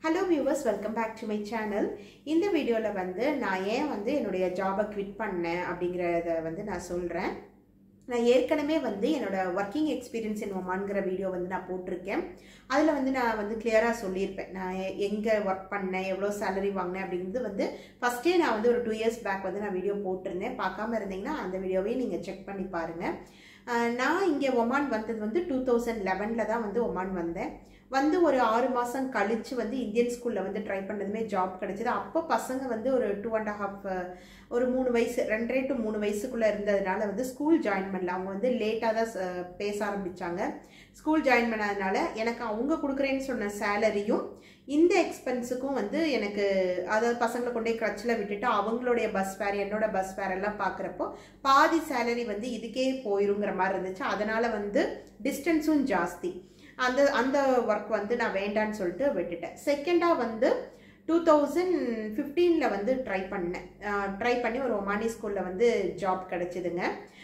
hello viewers welcome back to my channel இந்த வீடியோவில் வந்து நான் ஏன் வந்து என்னுடைய ஜாபை குவிட் பண்ணேன் அப்படிங்கிறத வந்து நான் சொல்கிறேன் நான் ஏற்கனவே வந்து என்னோட ஒர்க்கிங் எக்ஸ்பீரியன்ஸ் இன் ஒமான்கிற வீடியோ வந்து நான் போட்டிருக்கேன் அதில் வந்து நான் வந்து கிளியராக சொல்லியிருப்பேன் நான் எங்கே ஒர்க் பண்ணேன் எவ்வளோ சேலரி வாங்கினேன் அப்படிங்கிறது வந்து ஃபஸ்ட்டே நான் வந்து ஒரு டூ இயர்ஸ் பேக் வந்து நான் வீடியோ போட்டிருந்தேன் பார்க்காம இருந்தீங்கன்னா அந்த வீடியோவையும் நீங்கள் செக் பண்ணி பாருங்கள் நான் இங்கே ஒமான் வந்தது வந்து டூ தௌசண்ட் லெவனில் தான் வந்து ஒமான் வந்தேன் வந்து ஒரு ஆறு மாதம் கழித்து வந்து இந்தியன் ஸ்கூலில் வந்து ட்ரை பண்ணதுமே ஜாப் கிடச்சிது அப்போ பசங்க வந்து ஒரு டூ அண்ட் ஹாஃப் ஒரு மூணு வயசு ரெண்டரை டு மூணு வயசுக்குள்ளே இருந்ததுனால வந்து ஸ்கூல் ஜாயின் பண்ணல அவங்க வந்து லேட்டாக தான் பேச ஆரம்பித்தாங்க ஸ்கூல் ஜாயின் பண்ணாதனால எனக்கு அவங்க கொடுக்குறேன்னு சொன்ன சேலரியும் இந்த எக்ஸ்பென்ஸுக்கும் வந்து எனக்கு அதாவது பசங்களை கொண்டே கிரச்சில் விட்டுட்டு அவங்களுடைய பஸ் ஃபேர் என்னோட பஸ் ஃபேர் எல்லாம் பார்க்குறப்போ பாதி சேலரி வந்து இதுக்கே போயிருங்கிற மாதிரி இருந்துச்சு அதனால் வந்து டிஸ்டன்ஸும் ஜாஸ்தி அந்த அந்த ஒர்க் வந்து நான் வேண்டான்னு சொல்லிட்டு விட்டுட்டேன் செகண்டாக வந்து டூ தௌசண்ட் ஃபிஃப்டீனில் வந்து ட்ரை பண்ணேன் ட்ரை பண்ணி ஒரு ஒமானி ஸ்கூலில் வந்து ஜாப் கிடச்சிதுங்க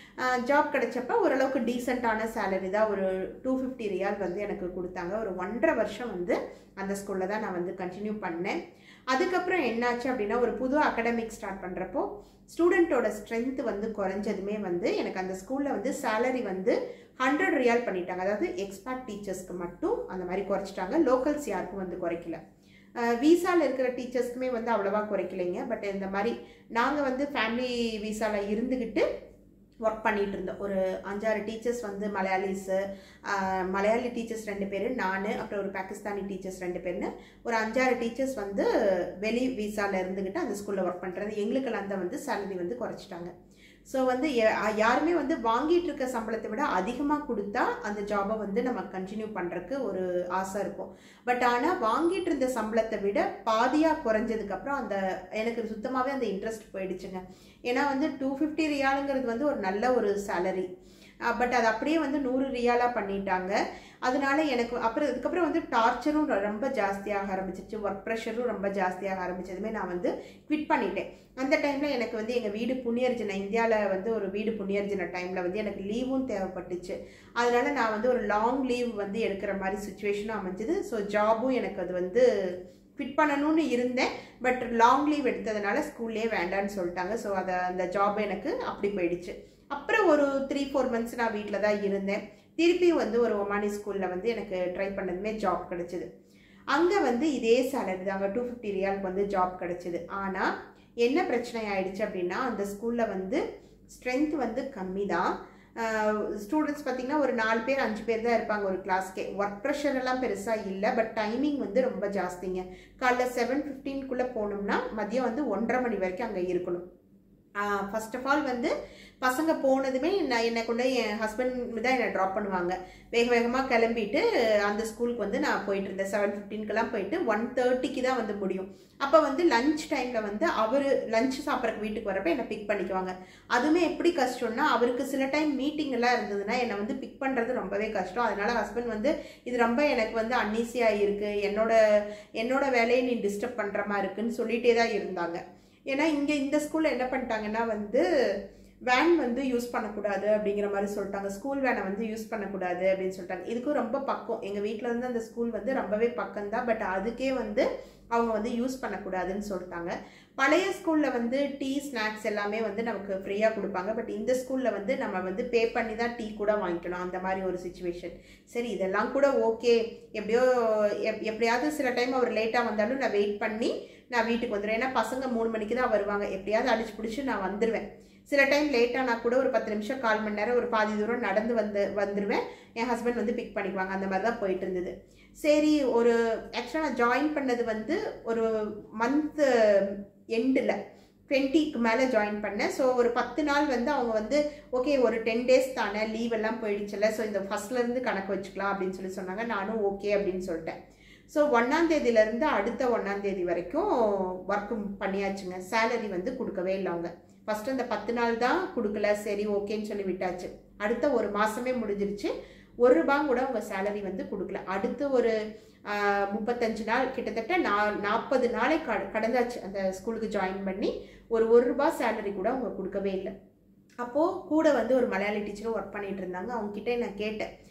ஜாப் கிடைச்சப்ப ஓரளவுக்கு டீசெண்டான சேலரி தான் ஒரு டூ ஃபிஃப்டி ரியால் வந்து எனக்கு கொடுத்தாங்க ஒரு ஒன்றரை வருஷம் வந்து அந்த ஸ்கூலில் தான் நான் வந்து கண்டினியூ பண்ணேன் அதுக்கப்புறம் என்னாச்சு அப்படின்னா ஒரு புது அகடமிக் ஸ்டார்ட் பண்ணுறப்போ ஸ்டூடெண்ட்டோட ஸ்ட்ரென்த் வந்து குறைஞ்சதுமே வந்து எனக்கு அந்த ஸ்கூலில் வந்து சேலரி வந்து ஹண்ட்ரட் ரியால் பண்ணிட்டாங்க அதாவது எக்ஸ்பர்ட் டீச்சர்ஸ்க்கு மட்டும் அந்த மாதிரி குறைச்சிட்டாங்க லோக்கல்ஸ் யாருக்கும் வந்து குறைக்கல வீசாவில் இருக்கிற டீச்சர்ஸ்க்குமே வந்து அவ்வளோவா குறைக்கலைங்க பட் இந்த மாதிரி நாங்கள் வந்து ஃபேமிலி வீசாவில் இருந்துக்கிட்டு ஒர்க் பண்ணிகிட்டு இருந்தோம் ஒரு அஞ்சாறு டீச்சர்ஸ் வந்து மலையாளிஸு மலையாளி டீச்சர்ஸ் ரெண்டு பேர் நான் அப்புறம் ஒரு பாகிஸ்தானி டீச்சர்ஸ் ரெண்டு பேர்னு ஒரு அஞ்சாறு டீச்சர்ஸ் வந்து வெளி வீசாவில் இருந்துக்கிட்டு அந்த ஸ்கூலில் ஒர்க் பண்ணுறது எங்களுக்கெல்லாம் தான் வந்து சேலரி வந்து குறைச்சிட்டாங்க ஸோ வந்து யாருமே வந்து வாங்கிட்டு இருக்க சம்பளத்தை விட அதிகமாக கொடுத்தா அந்த ஜாபை வந்து நம்ம கண்டினியூ பண்ணுறதுக்கு ஒரு ஆசை இருக்கும் பட் ஆனால் வாங்கிட்டு இருந்த சம்பளத்தை விட பாதியாக குறைஞ்சதுக்கப்புறம் அந்த எனக்கு சுத்தமாகவே அந்த இன்ட்ரெஸ்ட் போயிடுச்சுங்க ஏன்னா வந்து டூ ஃபிஃப்டி ரியாலுங்கிறது வந்து ஒரு நல்ல ஒரு சேலரி பட் அது அப்படியே வந்து நூறு ரியாலாக பண்ணிட்டாங்க அதனால எனக்கு அப்புறம் இதுக்கப்புறம் வந்து டார்ச்சரும் ரொம்ப ஜாஸ்தியாக ஆரம்பிச்சிச்சு ஒர்க் ப்ரெஷரும் ரொம்ப ஜாஸ்தியாக ஆரம்பிச்சதுமே நான் வந்து குவிட் பண்ணிட்டேன் அந்த டைமில் எனக்கு வந்து எங்கள் வீடு புண்ணியர்ஜின இந்தியாவில் வந்து ஒரு வீடு புண்ணியர்ஜின டைமில் வந்து எனக்கு லீவும் தேவைப்பட்டுச்சு அதனால நான் வந்து ஒரு லாங் லீவ் வந்து எடுக்கிற மாதிரி சுச்சுவேஷனும் அமைஞ்சுது ஸோ ஜாபும் எனக்கு அது வந்து ஃபிட் பண்ணணும்னு இருந்தேன் பட் லாங் லீவ் எடுத்ததுனால ஸ்கூல்லே வேண்டான்னு சொல்லிட்டாங்க ஸோ அதை அந்த ஜாப் எனக்கு அப்படி போயிடுச்சு அப்புறம் ஒரு த்ரீ ஃபோர் மந்த்ஸ் நான் வீட்டில் தான் இருந்தேன் திருப்பி வந்து ஒரு ஒமானி ஸ்கூலில் வந்து எனக்கு ட்ரை பண்ணதுமே ஜாப் கிடச்சிது அங்கே வந்து இதே சேலரி தான் அங்கே டூ ஃபிஃப்டி ரியாலுக்கு வந்து ஜாப் கிடச்சிது ஆனால் என்ன பிரச்சனை ஆயிடுச்சு அப்படின்னா அந்த ஸ்கூலில் வந்து ஸ்ட்ரென்த் வந்து கம்மி தான் ஸ்டூடெண்ட்ஸ் பார்த்திங்கன்னா ஒரு நாலு பேர் அஞ்சு பேர் தான் இருப்பாங்க ஒரு கிளாஸ்க்கே ஒர்க் ப்ரெஷர் எல்லாம் பெருசாக இல்லை பட் டைமிங் வந்து ரொம்ப ஜாஸ்திங்க காலைல செவன் ஃபிஃப்டீன்குள்ளே போனோம்னா மதியம் வந்து ஒன்றரை மணி வரைக்கும் அங்கே இருக்கணும் ஃபர்ஸ்ட் ஆஃப் ஆல் வந்து பசங்க போனதுமே நான் என்னை கொண்டு என் ஹஸ்பண்ட் தான் என்னை ட்ராப் பண்ணுவாங்க வேக வேகமாக கிளம்பிட்டு அந்த ஸ்கூலுக்கு வந்து நான் போயிட்டு இருந்தேன் செவன் ஃபிஃப்டீன்க்கெல்லாம் போயிட்டு ஒன் தேர்ட்டிக்கு தான் வந்து முடியும் அப்போ வந்து லஞ்ச் டைமில் வந்து அவர் லஞ்ச் சாப்பிட்றக்கு வீட்டுக்கு வரப்போ என்னை பிக் பண்ணிக்குவாங்க அதுவுமே எப்படி கஷ்டம்னா அவருக்கு சில டைம் மீட்டிங் எல்லாம் இருந்ததுன்னா என்னை வந்து பிக் பண்ணுறது ரொம்பவே கஷ்டம் அதனால ஹஸ்பண்ட் வந்து இது ரொம்ப எனக்கு வந்து அன்னீசியாக இருக்குது என்னோட என்னோட வேலையை நீ டிஸ்டர்ப் பண்ணுற மாதிரி இருக்குன்னு சொல்லிகிட்டே தான் இருந்தாங்க ஏன்னா இங்கே இந்த ஸ்கூலில் என்ன பண்ணிட்டாங்கன்னா வந்து வேன் வந்து யூஸ் பண்ணக்கூடாது அப்படிங்கிற மாதிரி சொல்லிட்டாங்க ஸ்கூல் வேனை வந்து யூஸ் பண்ணக்கூடாது அப்படின்னு சொல்லிட்டாங்க இதுக்கும் ரொம்ப பக்கம் எங்கள் வீட்டில் இருந்து அந்த ஸ்கூல் வந்து ரொம்பவே பக்கம் தான் பட் அதுக்கே வந்து அவங்க வந்து யூஸ் பண்ணக்கூடாதுன்னு சொல்லிட்டாங்க பழைய ஸ்கூலில் வந்து டீ ஸ்நாக்ஸ் எல்லாமே வந்து நமக்கு ஃப்ரீயாக கொடுப்பாங்க பட் இந்த ஸ்கூலில் வந்து நம்ம வந்து பே பண்ணி தான் டீ கூட வாங்கிக்கணும் அந்த மாதிரி ஒரு சுச்சுவேஷன் சரி இதெல்லாம் கூட ஓகே எப்படியோ எப் எப்படியாவது சில டைம் அவர் லேட்டாக வந்தாலும் நான் வெயிட் பண்ணி நான் வீட்டுக்கு வந்துடுவேன் ஏன்னா பசங்க மூணு மணிக்கு தான் வருவாங்க எப்படியாவது அடிச்சு பிடிச்சி நான் வந்துடுவேன் சில டைம் லேட்டானா கூட ஒரு பத்து நிமிஷம் கால் மணி நேரம் ஒரு பாதி தூரம் நடந்து வந்து வந்துடுவேன் என் ஹஸ்பண்ட் வந்து பிக் பண்ணிக்குவாங்க அந்த மாதிரி தான் போயிட்டு இருந்தது சரி ஒரு ஆக்சுவலாக நான் ஜாயின் பண்ணது வந்து ஒரு மந்த்து எண்டில் டுவெண்ட்டிக்கு மேலே ஜாயின் பண்ணேன் ஸோ ஒரு பத்து நாள் வந்து அவங்க வந்து ஓகே ஒரு டென் டேஸ் தானே லீவ் எல்லாம் போயிடுச்சுல ஸோ இந்த ஃபஸ்ட்லேருந்து கணக்கு வச்சுக்கலாம் அப்படின்னு சொல்லி சொன்னாங்க நானும் ஓகே அப்படின்னு சொல்லிட்டேன் ஸோ ஒன்றாந்தேதியிலேருந்து அடுத்த ஒன்றாந்தேதி வரைக்கும் ஒர்க் பண்ணியாச்சுங்க சேலரி வந்து கொடுக்கவே இல்லை அவங்க ஃபஸ்ட்டு அந்த பத்து நாள் தான் கொடுக்கல சரி ஓகேன்னு சொல்லி விட்டாச்சு அடுத்த ஒரு மாதமே முடிஞ்சிருச்சு ஒரு ரூபாய் கூட அவங்க சேலரி வந்து கொடுக்கல அடுத்து ஒரு முப்பத்தஞ்சு நாள் கிட்டத்தட்ட நா நாற்பது நாளை க கடந்தாச்சு அந்த ஸ்கூலுக்கு ஜாயின் பண்ணி ஒரு ஒரு ரூபாய் சேலரி கூட அவங்க கொடுக்கவே இல்லை அப்போது கூட வந்து ஒரு மலையாளி டீச்சரும் ஒர்க் பண்ணிட்டு இருந்தாங்க அவங்க கிட்டே நான் கேட்டேன்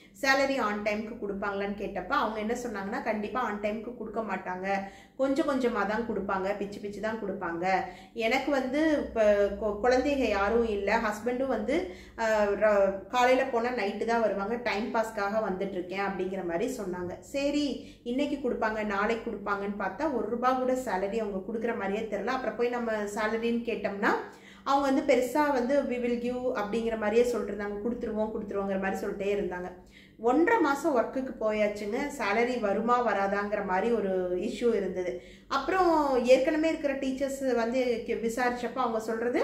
சேலரி ஆன் டைமுக்கு கொடுப்பாங்களான்னு கேட்டப்ப அவங்க என்ன சொன்னாங்கன்னா கண்டிப்பாக ஆன் டைமுக்கு கொடுக்க மாட்டாங்க கொஞ்சம் கொஞ்சமாக தான் கொடுப்பாங்க பிச்சு பிச்சு தான் கொடுப்பாங்க எனக்கு வந்து இப்போ குழந்தைங்க யாரும் இல்லை ஹஸ்பண்டும் வந்து காலையில் போனால் நைட்டு தான் வருவாங்க டைம் பாஸ்க்காக வந்துட்டுருக்கேன் அப்படிங்கிற மாதிரி சொன்னாங்க சரி இன்னைக்கு கொடுப்பாங்க நாளைக்கு கொடுப்பாங்கன்னு பார்த்தா ஒரு ரூபா கூட சேலரி அவங்க கொடுக்குற மாதிரியே தெரில அப்புறம் போய் நம்ம சேலரின்னு கேட்டோம்னா அவங்க வந்து பெருசாக வந்து வி வில் கிவ் அப்படிங்கிற மாதிரியே சொல்லிட்டு இருந்தாங்க கொடுத்துருவோம் கொடுத்துருவோங்கிற மாதிரி சொல்லிட்டே இருந்தாங்க ஒன்றரை மாதம் ஒர்க்குக்கு போயாச்சுங்க சேலரி வருமா வராதாங்கிற மாதிரி ஒரு இஷ்யூ இருந்தது அப்புறம் ஏற்கனவே இருக்கிற டீச்சர்ஸ் வந்து விசாரிச்சப்போ அவங்க சொல்கிறது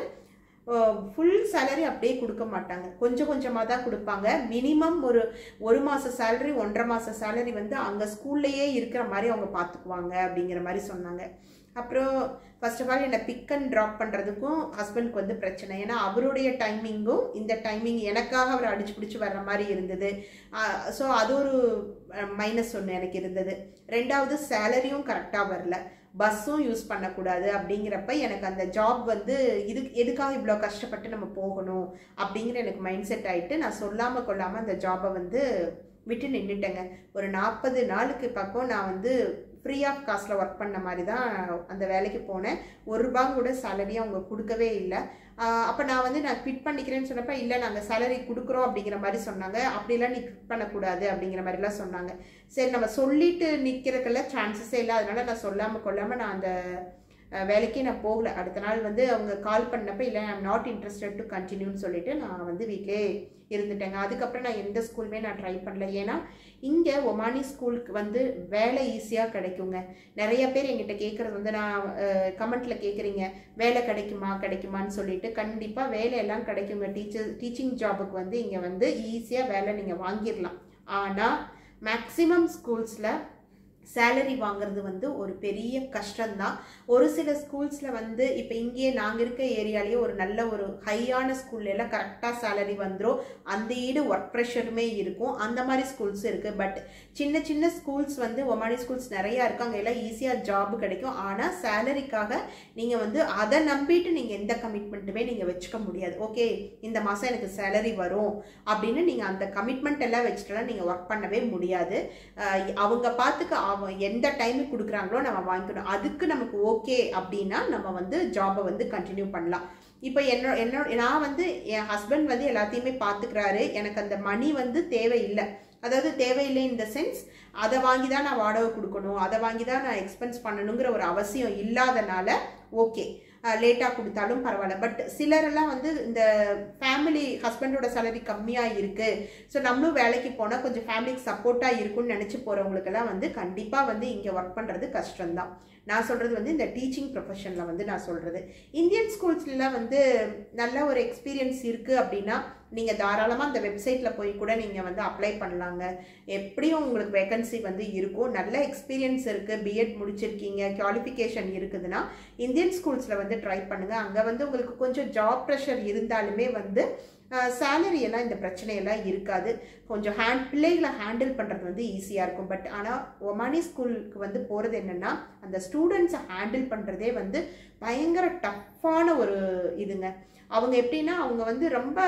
ஃபுல் சேலரி அப்படியே கொடுக்க மாட்டாங்க கொஞ்சம் கொஞ்சமாக தான் கொடுப்பாங்க மினிமம் ஒரு ஒரு மாத சேலரி ஒன்றரை மாத சேலரி வந்து அங்கே ஸ்கூல்லையே இருக்கிற மாதிரி அவங்க பார்த்துக்குவாங்க அப்படிங்கிற மாதிரி சொன்னாங்க அப்புறம் ஃபர்ஸ்ட் ஆஃப் ஆல் என்னை பிக் அண்ட் ட்ராப் பண்ணுறதுக்கும் ஹஸ்பண்ட்க்கு வந்து பிரச்சனை ஏன்னா அவருடைய டைமிங்கும் இந்த டைமிங் எனக்காக அவர் அடிச்சு பிடிச்சி வர்ற மாதிரி இருந்தது ஸோ அது ஒரு மைனஸ் ஒன்று எனக்கு இருந்தது ரெண்டாவது சேலரியும் கரெக்டாக வரல பஸ்ஸும் யூஸ் பண்ணக்கூடாது அப்படிங்கிறப்ப எனக்கு அந்த ஜாப் வந்து இது எதுக்காக இவ்வளோ கஷ்டப்பட்டு நம்ம போகணும் அப்படிங்கிற எனக்கு மைண்ட் செட் ஆகிட்டு நான் சொல்லாமல் கொள்ளாமல் அந்த ஜாபை வந்து விட்டு நின்றுட்டேங்க ஒரு நாற்பது நாளுக்கு பக்கம் நான் வந்து ஃப்ரீ ஆஃப் காஸ்ட்டில் ஒர்க் பண்ண மாதிரி தான் அந்த வேலைக்கு போனேன் ஒரு ரூபா கூட சேலரியும் அவங்க கொடுக்கவே இல்லை அப்போ நான் வந்து நான் குவிட் பண்ணிக்கிறேன்னு சொன்னப்போ இல்லை நாங்கள் சேலரி கொடுக்குறோம் அப்படிங்கிற மாதிரி சொன்னாங்க அப்படிலாம் நீ குவிட் பண்ணக்கூடாது அப்படிங்கிற மாதிரிலாம் சொன்னாங்க சரி நம்ம சொல்லிட்டு நிற்கிறதுக்கெல்லாம் சான்சஸே இல்லை அதனால நான் சொல்லாமல் கொள்ளாமல் நான் அந்த வேலைக்கே நான் போகல அடுத்த நாள் வந்து அவங்க கால் பண்ணப்போ இல்லை ஐம் நாட் இன்ட்ரெஸ்டட் டு கண்டினியூன்னு சொல்லிட்டு நான் வந்து வீட்டிலே இருந்துட்டேங்க அதுக்கப்புறம் நான் எந்த ஸ்கூலுமே நான் ட்ரை பண்ணல ஏன்னா இங்கே ஒமானி ஸ்கூலுக்கு வந்து வேலை ஈஸியாக கிடைக்குங்க நிறைய பேர் எங்கிட்ட கேட்குறது வந்து நான் கமெண்ட்டில் கேட்குறீங்க வேலை கிடைக்குமா கிடைக்குமான்னு சொல்லிட்டு கண்டிப்பாக வேலையெல்லாம் கிடைக்குங்க டீச்சர் டீச்சிங் ஜாபுக்கு வந்து இங்கே வந்து ஈஸியாக வேலை நீங்கள் வாங்கிடலாம் ஆனால் மேக்ஸிமம் ஸ்கூல்ஸில் சேலரி வாங்குறது வந்து ஒரு பெரிய கஷ்டம்தான் ஒரு சில ஸ்கூல்ஸில் வந்து இப்போ இங்கேயே நாங்கள் இருக்க ஏரியாலேயே ஒரு நல்ல ஒரு ஹையான ஸ்கூல்ல எல்லாம் கரெக்டாக சேலரி வந்துடும் அந்த ஈடு ஒர்க் ப்ரெஷருமே இருக்கும் அந்த மாதிரி ஸ்கூல்ஸ் இருக்குது பட் சின்ன சின்ன ஸ்கூல்ஸ் வந்து ஒமானி ஸ்கூல்ஸ் நிறையா இருக்குது அங்கே எல்லாம் ஈஸியாக ஜாப் கிடைக்கும் ஆனால் சேலரிக்காக நீங்கள் வந்து அதை நம்பிட்டு நீங்கள் எந்த கமிட்மெண்ட்டுமே நீங்கள் வச்சுக்க முடியாது ஓகே இந்த மாதம் எனக்கு சேலரி வரும் அப்படின்னு நீங்கள் அந்த கமிட்மெண்ட் எல்லாம் வச்சுட்டுலாம் நீங்கள் ஒர்க் பண்ணவே முடியாது அவங்க பார்த்துக்க அவன் எந்த டைமுக்கு கொடுக்குறாங்களோ நம்ம வாங்கிக்கணும் அதுக்கு நமக்கு ஓகே அப்படின்னா நம்ம வந்து ஜாபை வந்து கண்டினியூ பண்ணலாம் இப்போ என்னோட என்னோட நான் வந்து என் ஹஸ்பண்ட் வந்து எல்லாத்தையுமே பார்த்துக்கிறாரு எனக்கு அந்த மணி வந்து தேவையில்லை அதாவது தேவையில்லை இந்த சென்ஸ் அதை வாங்கி தான் நான் வாடகை கொடுக்கணும் அதை வாங்கி தான் நான் எக்ஸ்பென்ஸ் பண்ணணுங்கிற ஒரு அவசியம் இல்லாதனால ஓகே லேட்டாக கொடுத்தாலும் பரவாயில்ல பட் சிலரெல்லாம் வந்து இந்த ஃபேமிலி ஹஸ்பண்டோட சேலரி கம்மியாக இருக்குது ஸோ நம்மளும் வேலைக்கு போனால் கொஞ்சம் ஃபேமிலிக்கு சப்போர்ட்டாக இருக்கும்னு நினச்சி போகிறவங்களுக்கெல்லாம் வந்து கண்டிப்பாக வந்து இங்கே ஒர்க் பண்ணுறது கஷ்டம்தான் நான் சொல்கிறது வந்து இந்த டீச்சிங் ப்ரொஃபஷனில் வந்து நான் சொல்கிறது இந்தியன் ஸ்கூல்ஸ்லாம் வந்து நல்ல ஒரு எக்ஸ்பீரியன்ஸ் இருக்குது அப்படின்னா நீங்கள் தாராளமாக அந்த வெப்சைட்டில் போய் கூட நீங்கள் வந்து அப்ளை பண்ணலாங்க எப்படியும் உங்களுக்கு வேகன்சி வந்து இருக்கும் நல்ல எக்ஸ்பீரியன்ஸ் இருக்குது பிஎட் முடிச்சிருக்கீங்க குவாலிஃபிகேஷன் இருக்குதுன்னா இந்தியன் ஸ்கூல்ஸில் வந்து ட்ரை பண்ணுங்கள் அங்கே வந்து உங்களுக்கு கொஞ்சம் ஜாப் ப்ரெஷர் இருந்தாலுமே வந்து சேலரி எல்லாம் இந்த பிரச்சனையெல்லாம் இருக்காது கொஞ்சம் ஹேண்ட் பிள்ளைகளை ஹேண்டில் பண்ணுறது வந்து ஈஸியாக இருக்கும் பட் ஆனால் ஒமானி ஸ்கூலுக்கு வந்து போகிறது என்னென்னா அந்த ஸ்டூடெண்ட்ஸை ஹேண்டில் பண்ணுறதே வந்து பயங்கர டஃப்பான ஒரு இதுங்க அவங்க எப்படின்னா அவங்க வந்து ரொம்ப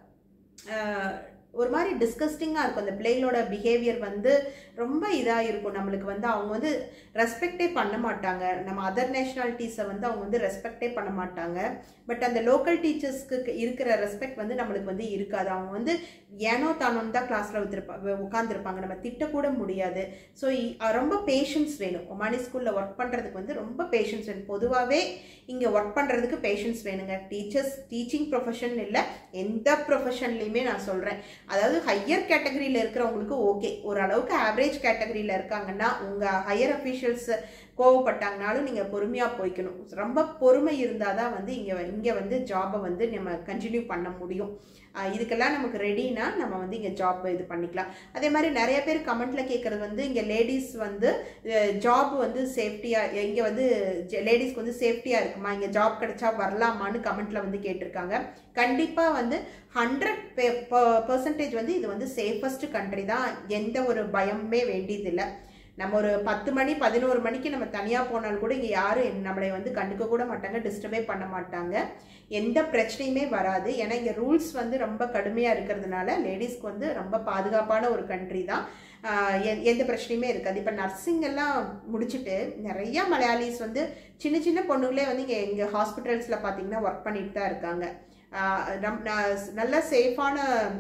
ஒரு மாதிரி டிஸ்கஸ்டிங்காக இருக்கும் அந்த பிள்ளைகளோட பிஹேவியர் வந்து ரொம்ப இதாக இருக்கும் நம்மளுக்கு வந்து அவங்க வந்து ரெஸ்பெக்டே பண்ண மாட்டாங்க நம்ம அதர் நேஷ்னாலிட்டிஸை வந்து அவங்க வந்து ரெஸ்பெக்டே பண்ண மாட்டாங்க பட் அந்த லோக்கல் டீச்சர்ஸ்க்கு இருக்கிற ரெஸ்பெக்ட் வந்து நம்மளுக்கு வந்து இருக்காது அவங்க வந்து ஏனோ தானோன்னு தான் கிளாஸில் வச்சிருப்பா உட்காந்துருப்பாங்க நம்ம திட்டக்கூட முடியாது ஸோ ரொம்ப பேஷன்ஸ் வேணும் ஒமானி ஸ்கூலில் ஒர்க் பண்ணுறதுக்கு வந்து ரொம்ப பேஷன்ஸ் வேணும் பொதுவாகவே இங்கே ஒர்க் பண்ணுறதுக்கு பேஷன்ஸ் வேணுங்க டீச்சர்ஸ் டீச்சிங் ப்ரொஃபஷன் இல்லை எந்த ப்ரொஃபஷன்லையுமே நான் சொல்கிறேன் அதாவது ஹையர் கேட்டகரியில் இருக்கிறவங்களுக்கு ஓகே ஓரளவுக்கு ஆவரேஜ் கேட்டகரியில் இருக்காங்கன்னா உங்கள் ஹையர் அஃபீஷியல்ஸ் கோவப்பட்டாங்கனாலும் நீங்கள் பொறுமையாக போய்க்கணும் ரொம்ப பொறுமை இருந்தால் தான் வந்து இங்கே இங்கே வந்து ஜாபை வந்து நம்ம கண்டினியூ பண்ண முடியும் இதுக்கெல்லாம் நமக்கு ரெடினா நம்ம வந்து இங்கே ஜாப் இது பண்ணிக்கலாம் அதே மாதிரி நிறைய பேர் கமெண்ட்டில் கேட்குறது வந்து இங்கே லேடிஸ் வந்து ஜாப் வந்து சேஃப்டியாக இங்கே வந்து லேடிஸ்க்கு வந்து சேஃப்டியாக இருக்குமா இங்கே ஜாப் கிடைச்சா வரலாமான்னு கமெண்ட்டில் வந்து கேட்டிருக்காங்க கண்டிப்பாக வந்து ஹண்ட்ரட் பர்சன்டேஜ் வந்து இது வந்து சேஃபஸ்ட் கண்ட்ரி தான் எந்த ஒரு பயமுமே வேண்டியதில்லை நம்ம ஒரு பத்து மணி பதினோரு மணிக்கு நம்ம தனியாக போனாலும் கூட இங்கே யாரும் நம்மளை வந்து கண்டுக்க கூட மாட்டாங்க டிஸ்டர்பே பண்ண மாட்டாங்க எந்த பிரச்சனையுமே வராது ஏன்னா இங்கே ரூல்ஸ் வந்து ரொம்ப கடுமையாக இருக்கிறதுனால லேடிஸ்க்கு வந்து ரொம்ப பாதுகாப்பான ஒரு கண்ட்ரி தான் எந்த பிரச்சனையுமே இருக்காது இப்போ நர்சிங் எல்லாம் முடிச்சுட்டு நிறைய மலையாளிஸ் வந்து சின்ன சின்ன பொண்ணுங்களே வந்து இங்கே எங்கள் ஹாஸ்பிட்டல்ஸில் பார்த்தீங்கன்னா ஒர்க் பண்ணிட்டு தான் இருக்காங்க நல்ல சேஃபான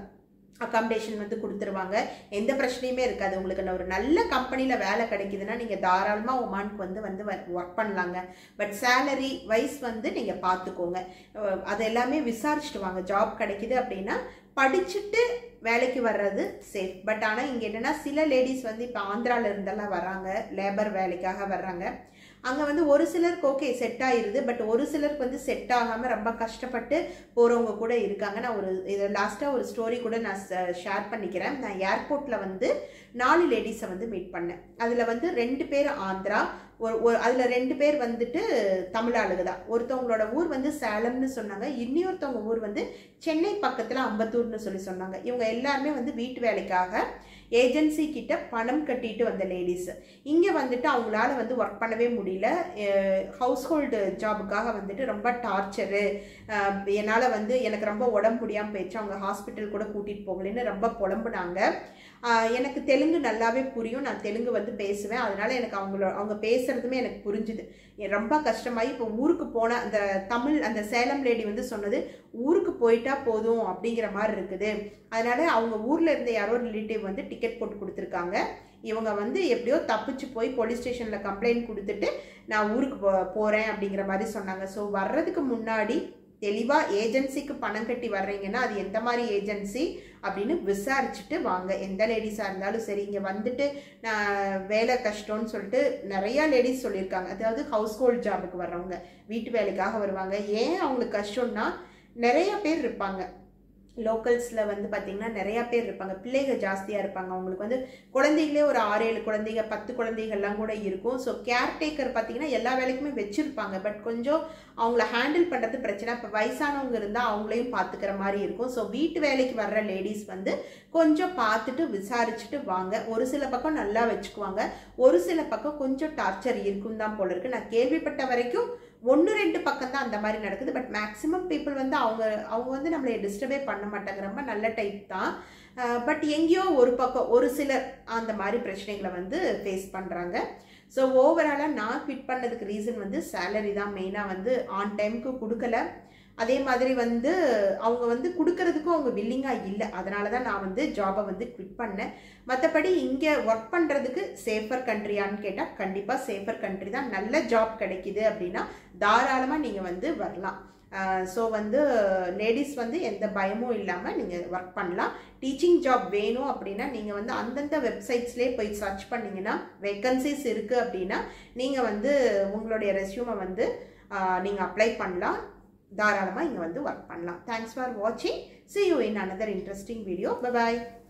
அக்காமடேஷன் வந்து கொடுத்துருவாங்க எந்த பிரச்சனையுமே இருக்காது உங்களுக்கு ஒரு நல்ல கம்பெனியில் வேலை கிடைக்குதுன்னா நீங்கள் தாராளமாக ஒமானுக்கு வந்து வந்து ஒர்க் பண்ணலாங்க பட் சேலரி வைஸ் வந்து நீங்கள் பார்த்துக்கோங்க அது எல்லாமே விசாரிச்சுட்டு வாங்க ஜாப் கிடைக்குது அப்படின்னா படிச்சுட்டு வேலைக்கு வர்றது சேஃப் பட் ஆனால் இங்கே என்னென்னா சில லேடிஸ் வந்து இப்போ ஆந்திரால இருந்தெல்லாம் வராங்க லேபர் வேலைக்காக வர்றாங்க அங்கே வந்து ஒரு சிலருக்கு ஓகே செட் ஆயிருது பட் ஒரு சிலருக்கு வந்து செட் ஆகாமல் ரொம்ப கஷ்டப்பட்டு போகிறவங்க கூட இருக்காங்க நான் ஒரு இது லாஸ்ட்டாக ஒரு ஸ்டோரி கூட நான் ஷேர் பண்ணிக்கிறேன் நான் ஏர்போர்ட்டில் வந்து நாலு லேடிஸை வந்து மீட் பண்ணேன் அதில் வந்து ரெண்டு பேர் ஆந்திரா ஒரு ஒரு அதில் ரெண்டு பேர் வந்துட்டு தமிழ் ஆளுக தான் ஒருத்தவங்களோட ஊர் வந்து சேலம்னு சொன்னாங்க இன்னொருத்தவங்க ஊர் வந்து சென்னை பக்கத்தில் அம்பத்தூர்னு சொல்லி சொன்னாங்க இவங்க எல்லாருமே வந்து வீட்டு வேலைக்காக ஏஜென்சி கிட்ட பணம் கட்டிட்டு வந்த லேடிஸ் இங்கே வந்துட்டு அவங்களால வந்து ஒர்க் பண்ணவே முடியல ஹவுஸ் ஹோல்டு ஜாபுக்காக வந்துட்டு ரொம்ப டார்ச்சரு என்னால் வந்து எனக்கு ரொம்ப உடம்பு முடியாமல் போயிடுச்சு அவங்க ஹாஸ்பிட்டல் கூட கூட்டிகிட்டு போகலன்னு ரொம்ப புலம்புனாங்க எனக்கு தெலுங்கு நல்லாவே புரியும் நான் தெலுங்கு வந்து பேசுவேன் அதனால எனக்கு அவங்களோட அவங்க பேசுறதுமே எனக்கு புரிஞ்சுது ரொம்ப கஷ்டமாயி இப்போ ஊருக்கு போன அந்த தமிழ் அந்த சேலம் லேடி வந்து சொன்னது ஊருக்கு போயிட்டா போதும் அப்படிங்கிற மாதிரி இருக்குது அதனால அவங்க ஊர்ல இருந்த யாரோ ரிலேட்டிவ் வந்து டிக்கெட் போட்டு கொடுத்துருக்காங்க இவங்க வந்து எப்படியோ தப்பிச்சு போய் போலீஸ் ஸ்டேஷனில் கம்ப்ளைண்ட் கொடுத்துட்டு நான் ஊருக்கு போ போகிறேன் அப்படிங்கிற மாதிரி சொன்னாங்க ஸோ வர்றதுக்கு முன்னாடி தெளிவாக ஏஜென்சிக்கு பணம் கட்டி வர்றீங்கன்னா அது எந்த மாதிரி ஏஜென்சி அப்படின்னு விசாரிச்சுட்டு வாங்க எந்த லேடிஸாக இருந்தாலும் சரி இங்கே வந்துட்டு நான் வேலை கஷ்டம்னு சொல்லிட்டு நிறையா லேடிஸ் சொல்லியிருக்காங்க அதாவது ஹவுஸ் ஹோல்ட் ஜாபுக்கு வர்றவங்க வீட்டு வேலைக்காக வருவாங்க ஏன் அவங்களுக்கு கஷ்டம்னா நிறைய பேர் இருப்பாங்க லோக்கல்ஸில் வந்து பார்த்திங்கன்னா நிறையா பேர் இருப்பாங்க பிள்ளைகள் ஜாஸ்தியாக இருப்பாங்க அவங்களுக்கு வந்து குழந்தைகளே ஒரு ஆறு ஏழு குழந்தைங்க பத்து குழந்தைகள்லாம் கூட இருக்கும் ஸோ கேர்டேக்கர் பார்த்திங்கன்னா எல்லா வேலைக்குமே வச்சுருப்பாங்க பட் கொஞ்சம் அவங்கள ஹேண்டில் பண்ணுறது பிரச்சனை இப்போ வயசானவங்க இருந்தால் அவங்களையும் பார்த்துக்கிற மாதிரி இருக்கும் ஸோ வீட்டு வேலைக்கு வர்ற லேடிஸ் வந்து கொஞ்சம் பார்த்துட்டு விசாரிச்சுட்டு வாங்க ஒரு சில பக்கம் நல்லா வச்சுக்குவாங்க ஒரு சில பக்கம் கொஞ்சம் டார்ச்சர் இருக்கும் தான் போல இருக்கு நான் கேள்விப்பட்ட வரைக்கும் ஒன்று ரெண்டு பக்கம் தான் அந்த மாதிரி நடக்குது பட் மேக்ஸிமம் பீப்புள் வந்து அவங்க அவங்க வந்து நம்மளை டிஸ்டர்பே பண்ண மாட்டாங்க ரொம்ப நல்ல டைப் தான் பட் எங்கேயோ ஒரு பக்கம் ஒரு சிலர் அந்த மாதிரி பிரச்சனைகளை வந்து ஃபேஸ் பண்ணுறாங்க ஸோ ஓவராலாக நான் குவிட் பண்ணதுக்கு ரீசன் வந்து சேலரி தான் மெயினாக வந்து ஆன் டைமுக்கு கொடுக்கல அதே மாதிரி வந்து அவங்க வந்து கொடுக்கறதுக்கும் அவங்க வில்லிங்காக இல்லை அதனால தான் நான் வந்து ஜாபை வந்து குவிட் பண்ணேன் மற்றபடி இங்கே ஒர்க் பண்ணுறதுக்கு சேஃபர் கண்ட்ரியான்னு கேட்டால் கண்டிப்பாக சேஃபர் கண்ட்ரி தான் நல்ல ஜாப் கிடைக்குது அப்படின்னா தாராளமாக நீங்கள் வந்து வரலாம் ஸோ வந்து லேடிஸ் வந்து எந்த பயமும் இல்லாமல் நீங்கள் ஒர்க் பண்ணலாம் டீச்சிங் ஜாப் வேணும் அப்படின்னா நீங்கள் வந்து அந்தந்த வெப்சைட்ஸ்லேயே போய் சர்ச் பண்ணிங்கன்னா வேக்கன்சிஸ் இருக்குது அப்படின்னா நீங்கள் வந்து உங்களுடைய ரெஸ்யூமை வந்து நீங்கள் அப்ளை பண்ணலாம் தாராளமாக இங்கே வந்து ஒர்க் பண்ணலாம் தேங்க்ஸ் ஃபார் வாட்சிங் see you in another interesting video bye bye